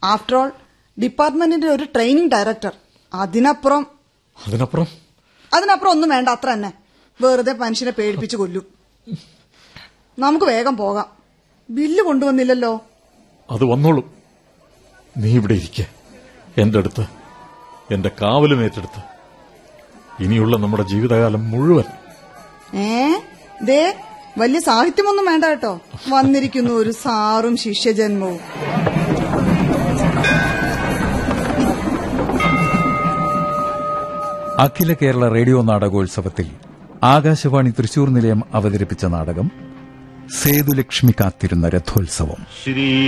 after all ഡിപ്പാർട്ട്മെന്റിന്റെ ഒരു training director അതിനപ്പുറം അതിനപ്പുറം അതിനപ്പുറം ഒന്നും വേണ്ട അത്ര തന്നെ വെറുതെ മനുഷ്യനെ പേടിപ്പിച്ച് കൊല്ലും നമുക്ക് വേഗം പോകാം ബില്ല് കൊണ്ടുവന്നില്ലല്ലോ അത് വന്നോളും നീ ഇവിടെ ഇരിക്ക എന്റെ അടുത്ത് എന്റെ കാവലും ഏറ്റെടുത്ത് ഇനിയുള്ള നമ്മുടെ ജീവിതകാലം മുഴുവൻ ഏ ദേ വലിയ സാഹിത്യമൊന്നും വേണ്ട കേട്ടോ വന്നിരിക്കുന്നു ഒരു സാറും ശിഷ്യജന്മവും അഖില കേരള റേഡിയോ നാടകോത്സവത്തിൽ ആകാശവാണി തൃശൂർ നിലയം അവതരിപ്പിച്ച നാടകം സേതുലക്ഷ്മി കാത്തിരുന്ന രഥോത്സവം ശ്രീ